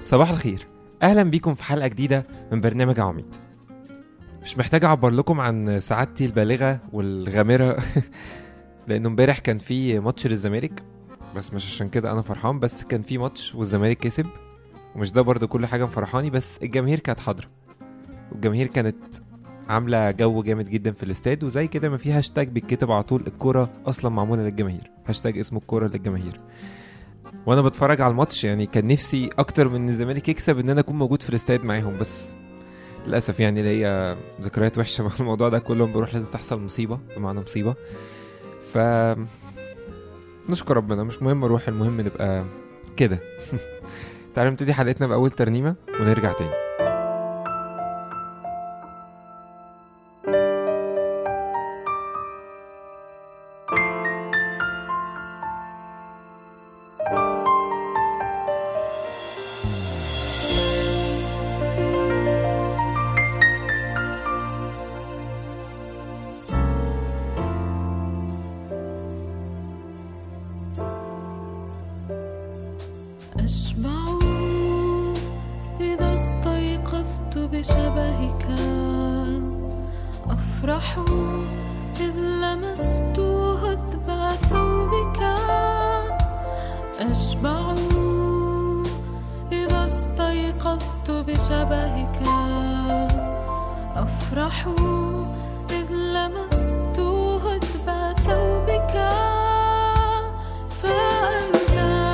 صباح الخير اهلا بيكم في حلقه جديده من برنامج عواميد مش محتاج اعبر لكم عن سعادتي البالغه والغامره لانه امبارح كان في ماتش للزمالك بس مش عشان كده انا فرحان بس كان في ماتش والزمالك كسب ومش ده برضه كل حاجه مفرحاني بس الجماهير كانت حاضره والجماهير كانت عامله جو جامد جدا في الاستاد وزي كده ما في هاشتاج بيتكتب على طول الكوره اصلا معموله للجماهير هاشتاج اسمه الكوره للجماهير وانا بتفرج على الماتش يعني كان نفسي اكتر من ان الزمالك يكسب ان انا اكون موجود في الاستاد معاهم بس للاسف يعني ليا ذكريات وحشه مع الموضوع ده كل ما بروح لازم تحصل مصيبه بمعنى مصيبه ف نشكر ربنا مش مهم اروح المهم نبقى كده تعالوا نبتدي حلقتنا باول ترنيمه ونرجع تاني أشبع إذا استيقظت بشبهك أفرح إذ لمست هدب ثوبك أشبع إذا استيقظت بشبهك أفرح إذ لمست هدب ثوبك فأنت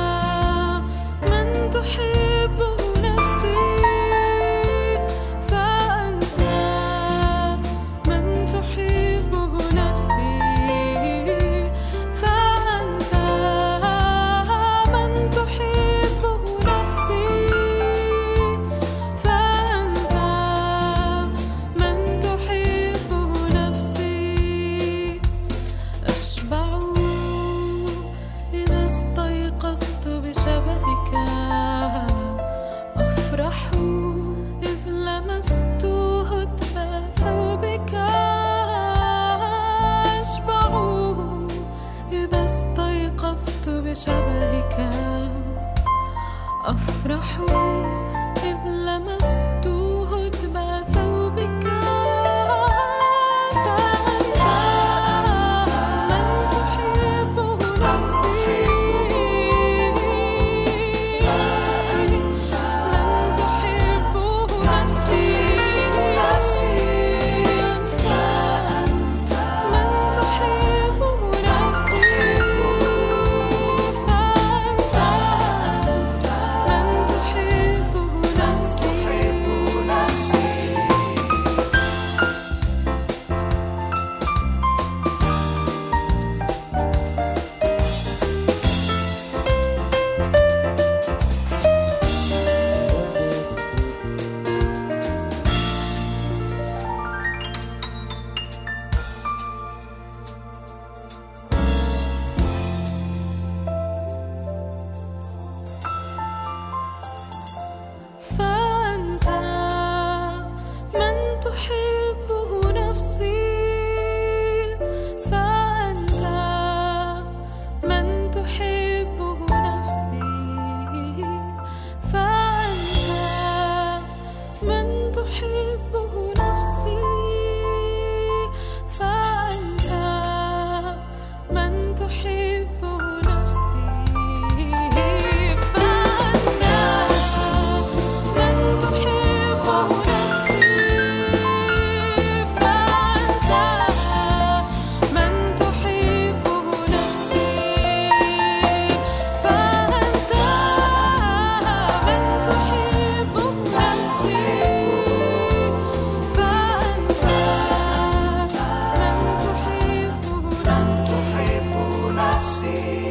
من تحبه نفسي فأنت من تحبه نفسي فأنت من تحبه نفسي فأنت من تحبه نفسي أشبع إذا استيقظت بشبهك أفرح إذ لمست هدب ثوبك أشبع إذا استيقظت بشبهك أفرح إذ لمست هدب ثوبك فأنت من تحبه نفسي من تحبه نفسي فأنت من تحبه نفسي فأنت من تحبه نفسي فأنت من تحبه نفسي فأنت من تحبه نفسي فأنت من تحبه نفسي فأنت من تحبه نفسي فأنت من تحبه نفسي فأنت من تحبه نفسي فأنت من تحبه نفسي فأنت من تحبه نفسي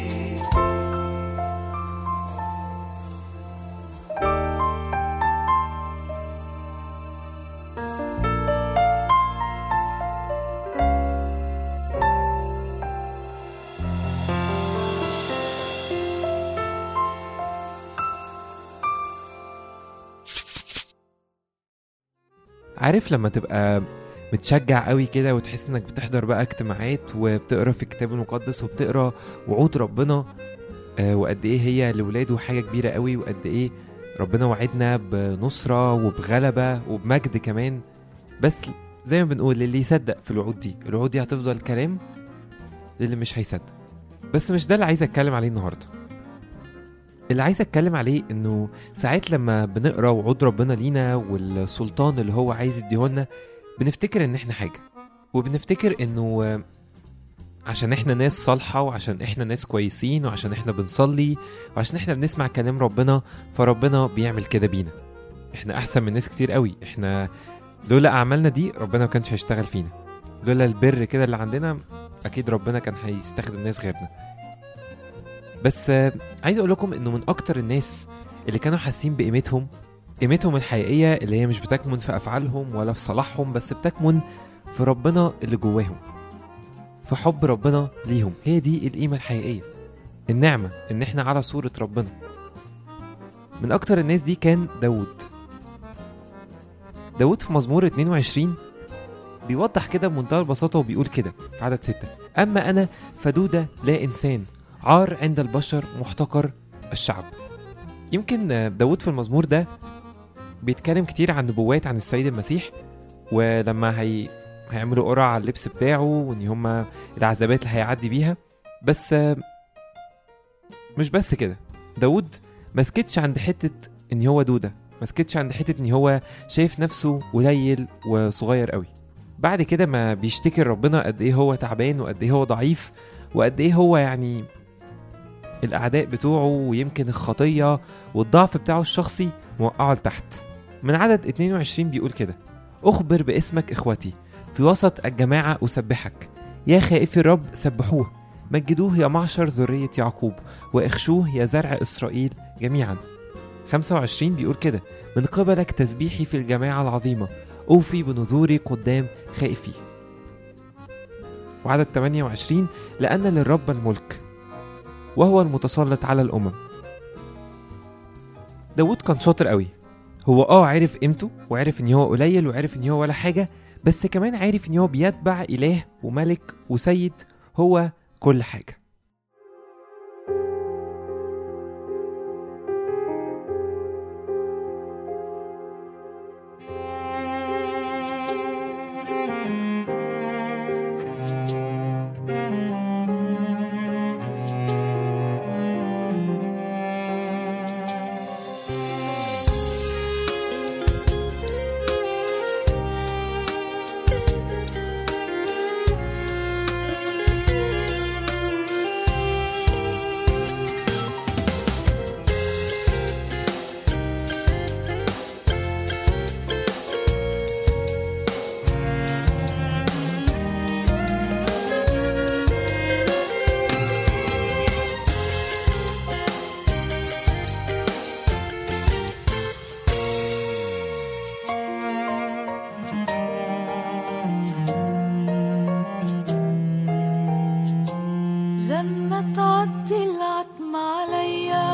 عارف لما تبقى متشجع قوي كده وتحس انك بتحضر بقى اجتماعات وبتقرا في الكتاب المقدس وبتقرا وعود ربنا آه، وقد ايه هي لولاده حاجه كبيره قوي وقد ايه ربنا وعدنا بنصرة وبغلبة وبمجد كمان بس زي ما بنقول للي يصدق في الوعود دي الوعود دي هتفضل كلام للي مش هيصدق بس مش ده اللي عايز اتكلم عليه النهارده اللي عايز اتكلم عليه انه ساعات لما بنقرا وعود ربنا لينا والسلطان اللي هو عايز يديهولنا بنفتكر ان احنا حاجه وبنفتكر انه آه، عشان احنا ناس صالحه وعشان احنا ناس كويسين وعشان احنا بنصلي وعشان احنا بنسمع كلام ربنا فربنا بيعمل كده بينا احنا احسن من ناس كتير قوي احنا لولا اعمالنا دي ربنا ما كانش هيشتغل فينا لولا البر كده اللي عندنا اكيد ربنا كان هيستخدم ناس غيرنا بس آه، عايز اقول لكم انه من اكتر الناس اللي كانوا حاسين بقيمتهم قيمتهم الحقيقيه اللي هي مش بتكمن في افعالهم ولا في صلاحهم بس بتكمن في ربنا اللي جواهم في حب ربنا ليهم هي دي القيمه الحقيقيه النعمه ان احنا على صوره ربنا من اكتر الناس دي كان داود داود في مزمور 22 بيوضح كده بمنتهى البساطة وبيقول كده في عدد ستة أما أنا فدودة لا إنسان عار عند البشر محتقر الشعب يمكن آه، داود في المزمور ده بيتكلم كتير عن نبوات عن السيد المسيح ولما هي هيعملوا قرعة على اللبس بتاعه وان هما العذابات اللي هيعدي بيها بس آه، مش بس كده داود ما سكتش عند حتة ان هو دودة ما سكتش عند حتة ان هو شايف نفسه قليل وصغير قوي بعد كده ما بيشتكي ربنا قد ايه هو تعبان وقد ايه هو ضعيف وقد ايه هو يعني الاعداء بتوعه ويمكن الخطيه والضعف بتاعه الشخصي موقعه لتحت من عدد 22 بيقول كده اخبر باسمك اخوتي في وسط الجماعه اسبحك يا خائفي الرب سبحوه مجدوه يا معشر ذريه يعقوب واخشوه يا زرع اسرائيل جميعا 25 بيقول كده من قبلك تسبيحي في الجماعه العظيمه أوفي بنذوري قدام خائفي وعدد 28 لأن للرب الملك وهو المتسلط على الأمم داود كان شاطر قوي هو اه عرف قيمته وعرف ان هو قليل وعرف ان هو ولا حاجة بس كمان عارف ان هو بيتبع إله وملك وسيد هو كل حاجة لما تعدي العتمة عليا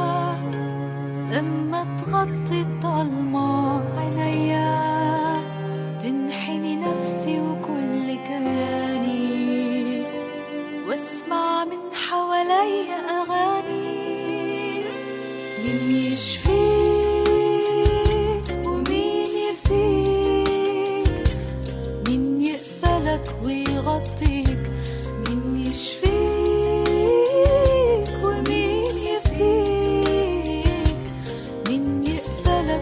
لما تغطي الضلمة عينيا تنحني نفسي وكل كياني واسمع من حواليا أغاني مين يشفيك ومين يفديك مين يقبلك ويغطيك مين يشفيك ومين يفديك مين يقبلك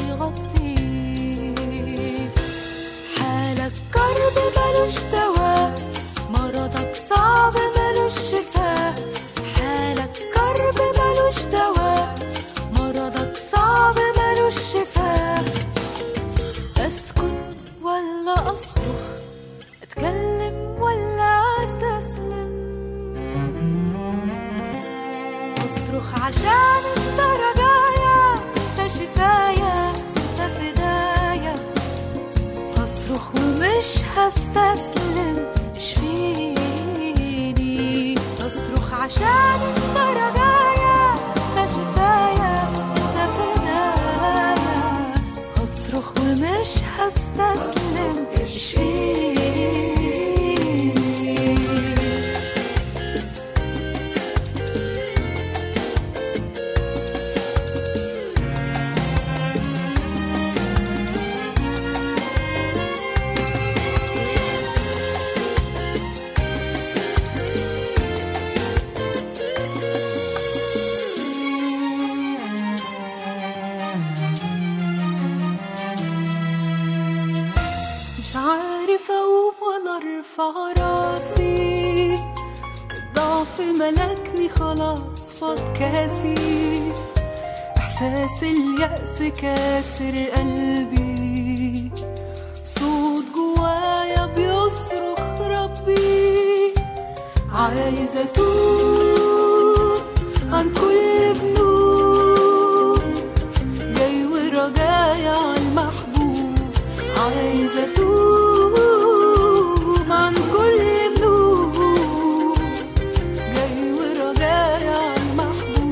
ويغطيك حالك كرب ملوش دواء مرضك صعب ملوش شفاء حالك كرب ملوش دواء مرضك صعب ملوش شفاء اسكت ولا اصرخ اتكلم ولا استسلم اصرخ عشان انت رجايا انت شفايا انت فدايا هصرخ ومش هستسلم اشفيني اصرخ عشان انت رجايا انت شفايا انت فدايا هصرخ ومش هستسلم اشفيني برفع راسي الضعف ملكني خلاص فاض كاسي إحساس اليأس كاسر قلبي صوت جوايا بيصرخ ربي عايزة أتوب عن كل ذنوب جاي ورجايا عالمحبوب عايزة أتوب عن كل ذنوب جاي ورجايا عالمحبوب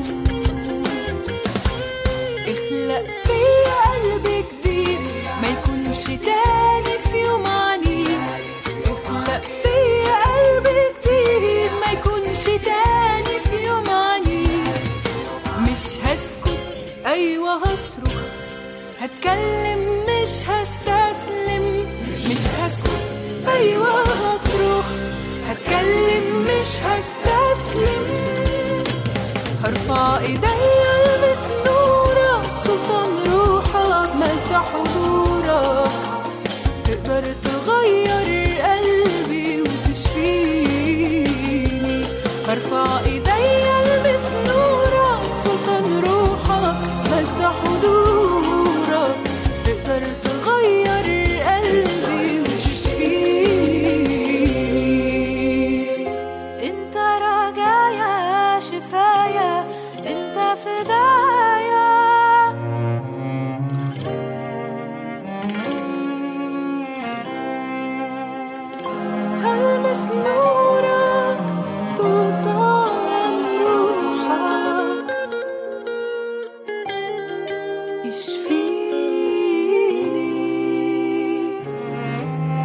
اخلق فيا قلب جديد ما يكونش تاني في يوم عنيد اخلق فيا قلب جديد ما يكونش تاني في يوم عنيد مش هسكت ايوه هصرخ هتكلم مش هستسلم مش هسكت ايوه هصرخ هتكلم مش هستسلم هرفع ايديا البس نورك سلطان روحك ملك حضورك تقدر تغير قلبي وتشفيني هرفع ايديا البس نورك سلطان روحك ملك حضورك تقدر تغير قلبي وتشفيني انت رجايا شفايا انت فدايا هلمس نورك سلطان روحك يشفيني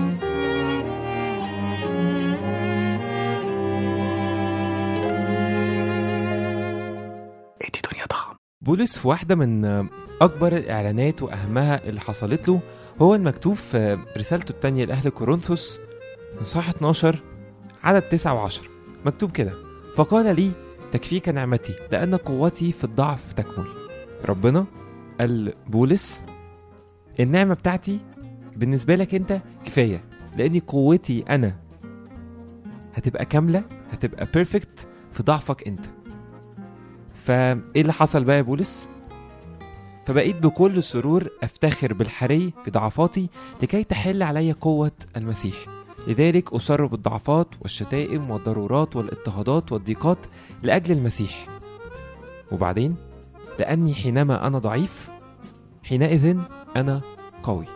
ادي دنيا طعم بولس في واحدة من أكبر الإعلانات وأهمها اللي حصلت له هو المكتوب في رسالته التانية لأهل كورنثوس من صح 12 عدد 9 و10 مكتوب كده فقال لي تكفيك نعمتي لأن قوتي في الضعف تكمل ربنا قال بولس النعمة بتاعتي بالنسبة لك أنت كفاية لأن قوتي أنا هتبقى كاملة هتبقى بيرفكت في ضعفك أنت فايه اللي حصل بقى يا بولس فبقيت بكل سرور افتخر بالحري في ضعفاتي لكي تحل علي قوة المسيح لذلك أصر بالضعفات والشتائم والضرورات والاضطهادات والضيقات لأجل المسيح وبعدين لأني حينما أنا ضعيف حينئذ أنا قوي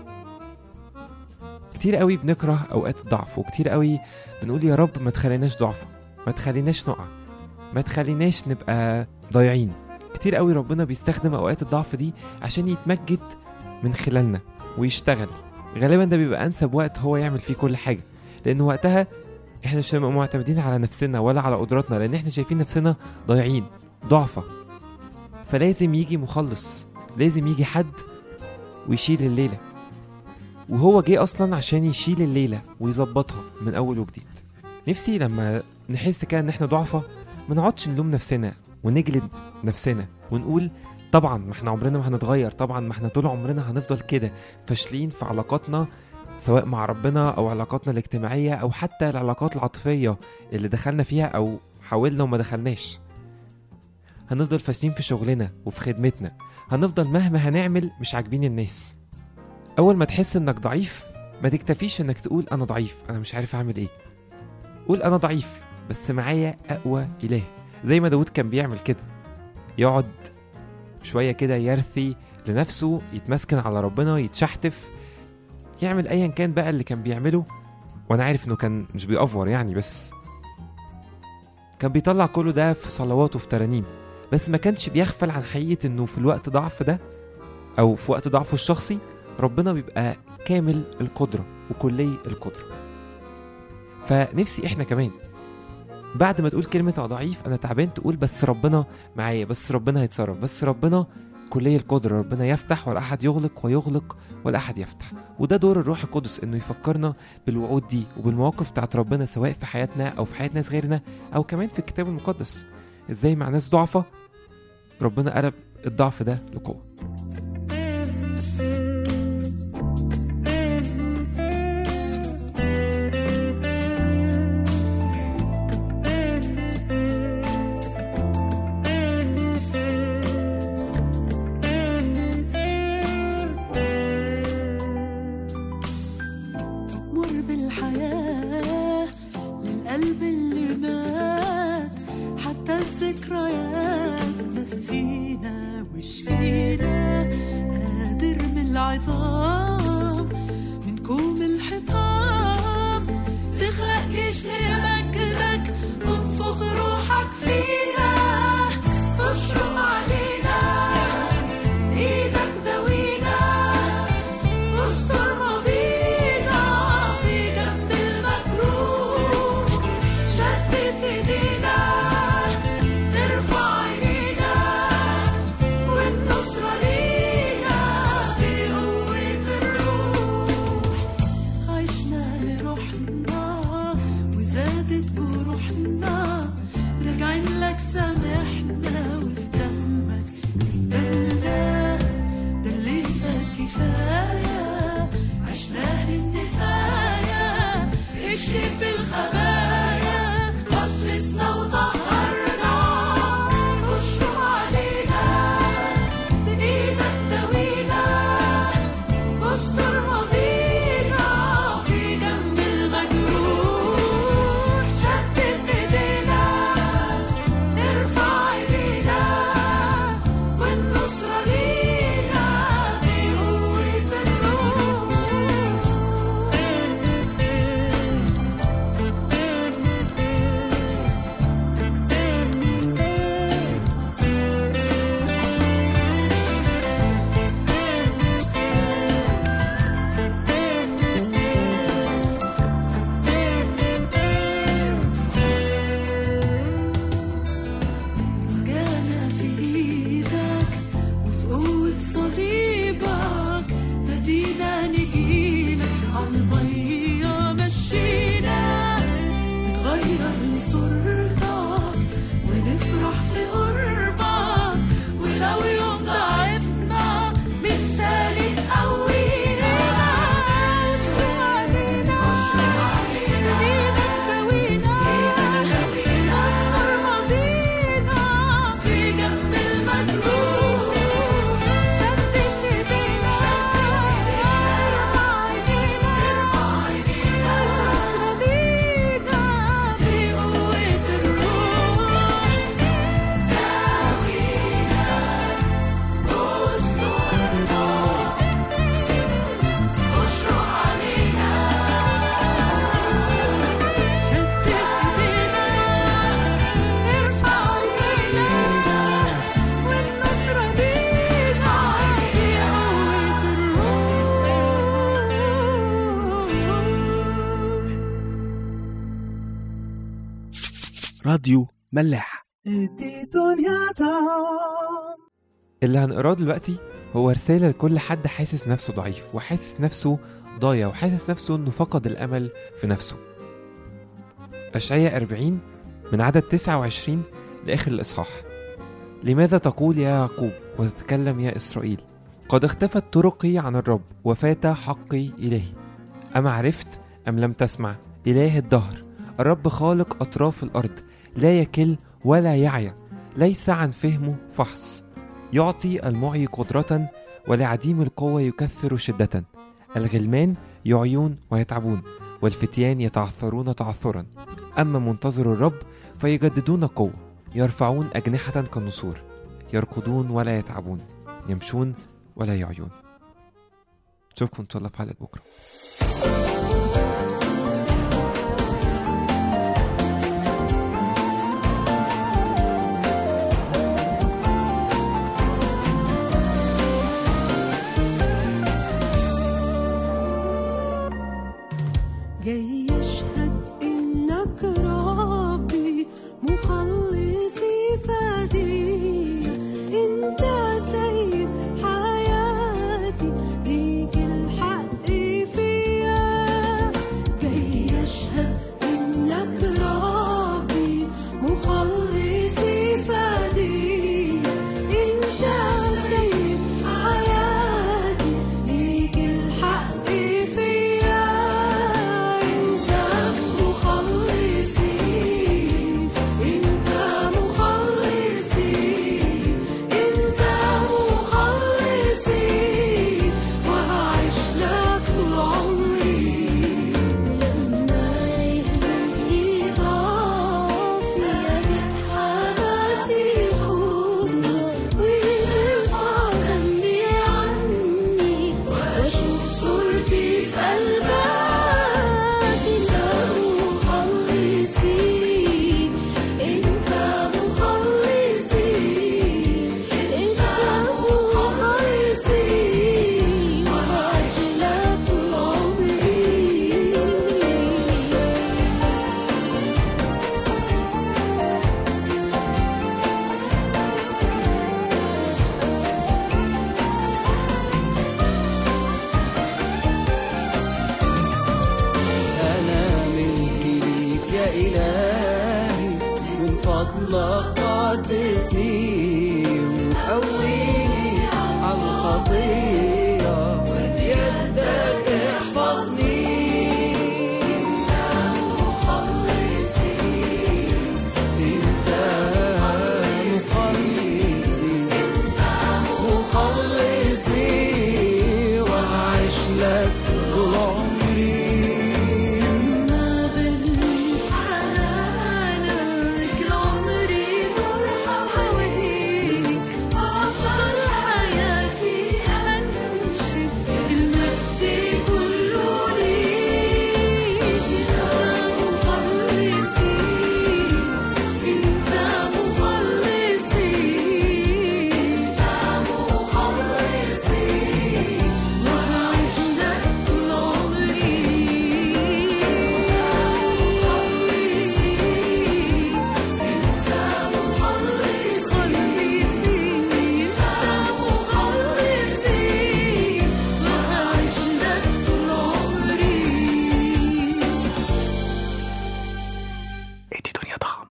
كتير قوي بنكره أوقات الضعف وكتير قوي بنقول يا رب ما تخليناش ضعفة ما تخليناش نقع ما تخليناش نبقى ضايعين كتير قوي ربنا بيستخدم اوقات الضعف دي عشان يتمجد من خلالنا ويشتغل غالبا ده بيبقى انسب وقت هو يعمل فيه كل حاجه لان وقتها احنا مش هنبقى معتمدين على نفسنا ولا على قدراتنا لان احنا شايفين نفسنا ضايعين ضعفة فلازم يجي مخلص لازم يجي حد ويشيل الليله وهو جه اصلا عشان يشيل الليله ويظبطها من اول وجديد نفسي لما نحس كده ان احنا ضعفة ما نقعدش نلوم نفسنا ونجلد نفسنا ونقول طبعا ما احنا عمرنا ما هنتغير طبعا ما احنا طول عمرنا هنفضل كده فاشلين في علاقاتنا سواء مع ربنا او علاقاتنا الاجتماعيه او حتى العلاقات العاطفيه اللي دخلنا فيها او حاولنا وما دخلناش هنفضل فاشلين في شغلنا وفي خدمتنا هنفضل مهما هنعمل مش عاجبين الناس اول ما تحس انك ضعيف ما تكتفيش انك تقول انا ضعيف انا مش عارف اعمل ايه قول انا ضعيف بس معايا اقوى اله زي ما داود كان بيعمل كده يقعد شويه كده يرثي لنفسه يتمسكن على ربنا يتشحتف يعمل ايا كان بقى اللي كان بيعمله وانا عارف انه كان مش بيأفور يعني بس كان بيطلع كله ده في صلواته وفي ترانيم بس ما كانش بيغفل عن حقيقة انه في الوقت ضعف ده او في وقت ضعفه الشخصي ربنا بيبقى كامل القدرة وكلي القدرة فنفسي احنا كمان بعد ما تقول كلمة أنا ضعيف أنا تعبان تقول بس ربنا معايا بس ربنا هيتصرف بس ربنا كلية القدرة ربنا يفتح ولا أحد يغلق ويغلق ولا أحد يفتح وده دور الروح القدس إنه يفكرنا بالوعود دي وبالمواقف بتاعت ربنا سواء في حياتنا أو في حياة ناس غيرنا أو كمان في الكتاب المقدس إزاي مع ناس ضعفة ربنا قلب الضعف ده لقوة القلب اللي مات حتى الذكريات نسينا وشفينا قادر من العظام من كوم الحطام تخلق جيش لمجدك وانفخ روحك فينا اشرب علينا ايدك دوينا استر ماضينا في جنب المجروح شدد ايدينا نرفع عينينا والنصرة لينا بقوة الروح عشنا لروحنا وزادت جروحنا راجعين لك سامحنا وفي دمك قبلنا ده اللي فات كفاية عشناه للنفاية اكشف الخبايا قدسنا وطهرنا اشرب علينا بإيدك دوينا استر ماضينا في جنب المجروح شدد ايدينا ارفع ايدينا والنصرة لينا بقوة الروح رجعنا في ايدك وفي قوة صليبك نادينا نجيلك عالمية مشينا نتغير لصورتك ونفرح في قربك ولو يوم ضعفنا من تاني تقوينا اشرب علينا ايدك دوينا استر ماضينا في جنب المجروح شدد ايدينا ارفع ايدينا النصرة لينا بقوة الروح داوينا استرنا اشرق علينا شدد ايدينا ارفع ايدينا والنصرة لينا بقوة الروح راديو ملاح اللي هنقراه دلوقتي هو رسالة لكل حد حاسس نفسه ضعيف وحاسس نفسه ضايع وحاسس نفسه انه فقد الامل في نفسه أشعية 40 من عدد 29 لآخر الإصحاح لماذا تقول يا يعقوب وتتكلم يا إسرائيل قد اختفت طرقي عن الرب وفات حقي إلهي أما عرفت أم لم تسمع إله الدهر الرب خالق أطراف الأرض لا يكل ولا يعيا ليس عن فهمه فحص يعطي المعي قدرة ولعديم القوة يكثر شدة الغلمان يعيون ويتعبون والفتيان يتعثرون تعثرا أما منتظر الرب فيجددون قوة يرفعون أجنحة كالنسور يركضون ولا يتعبون يمشون ولا يعيون نشوفكم إن شاء الله في حلقة بكرة جاي يشهد انك ربي مخلصي فدي انت سيد حياتي ليك الحق فيا إلهي من فضلك قدم